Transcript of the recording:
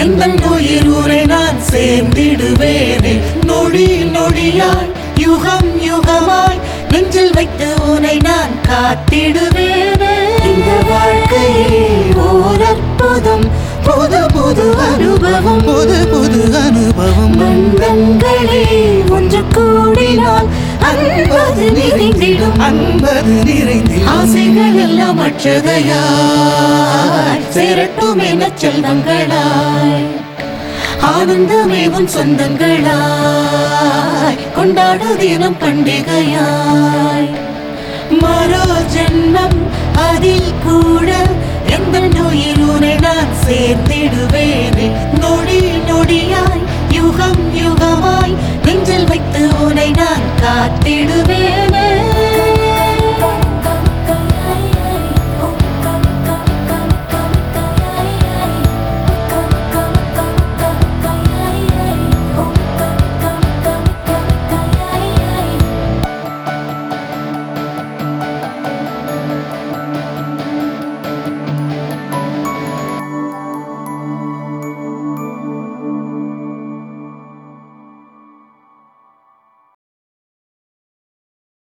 எந்த உயிரூரை நான் சேர்ந்திடுவேனே நொடி நொடியாய் யுகம் யுகமாய் நெஞ்சில் வைத்து உனை நான் காத்திடுவேனே இந்த வாழ்க்கையே ஓர் அற்புதம் புது புது அனுபவம் புது புது அனுபவம் பந்தங்களே ஒன்று கூடினால் அன்பது நிறைந்திடும் அன்பது நிறைந்திடும் ஆசைகள் எல்லாம் அற்றதையாய் சேரட்டும் என செல்வங்களாய் ஆனந்தமே உன் சொந்தங்களாய் கொண்டாடு தினம் பண்டிகையாய் மரோ ஜென்மம் அதில் கூட எந்த நோயிலூரை நான் சேர்த்திடுவேனே நொடி நொடியாய் யுகம் யுகம்